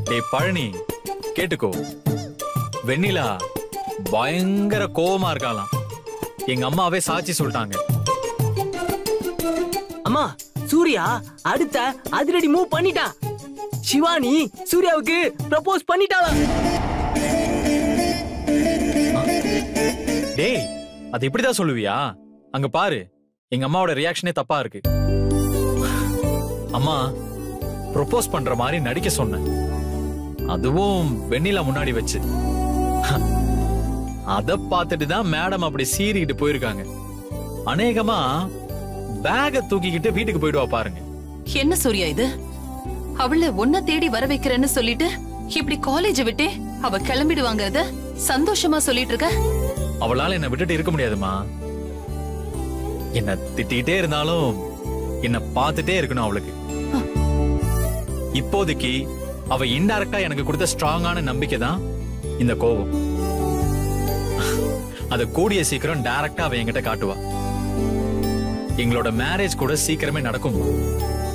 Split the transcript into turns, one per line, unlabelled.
டேய் பழனி கேட்டுக்கோ வெண்ணிலா பயங்கர கோவமா இருக்காளாம் எங்க அம்மாவே சாட்சி சொல்லிட்டாங்க
அம்மா சூர்யா அடுத்த அதிரடி மூவ் பண்ணிட்டா சிவானி சூர்யாவுக்கு ப்ரப்போஸ் பண்ணிட்டாளா
டேய் அது இப்படிதான் சொல்லுவியா அங்க பாரு எங்க அம்மாவோட ரியாக்ஷனே தப்பா இருக்கு அம்மா ப்ரொபோஸ் பண்ற மாதிரி நடிக்க சொன்னேன் அதுவும் வெண்ணிலா முன்னாடி வச்சு அத பார்த்துட்டு தான் மேடம் அப்படி சீறிக்கிட்டு போயிருக்காங்க அநேகமா பேக தூக்கிக்கிட்டு வீட்டுக்கு போயிடுவா பாருங்க
என்ன சூர்யா இது அவள ஒன்ன தேடி வர வைக்கிறேன்னு சொல்லிட்டு இப்படி காலேஜ் விட்டே அவ கிளம்பிடுவாங்கறத சந்தோஷமா சொல்லிட்டு இருக்க
அவளால என்ன விட்டுட்டு இருக்க முடியாதுமா என்ன திட்டிகிட்டே இருந்தாலும் என்ன பார்த்துட்டே இருக்கணும் அவளுக்கு இப்போதைக்கு அவ இன்டைரக்டா எனக்கு கொடுத்த ஸ்ட்ராங்கான நம்பிக்கை தான் இந்த கோபம் அத கூடிய சீக்கிரம் டைரக்டா அவ என்கிட்ட காட்டுவா எங்களோட மேரேஜ் கூட சீக்கிரமே நடக்கும்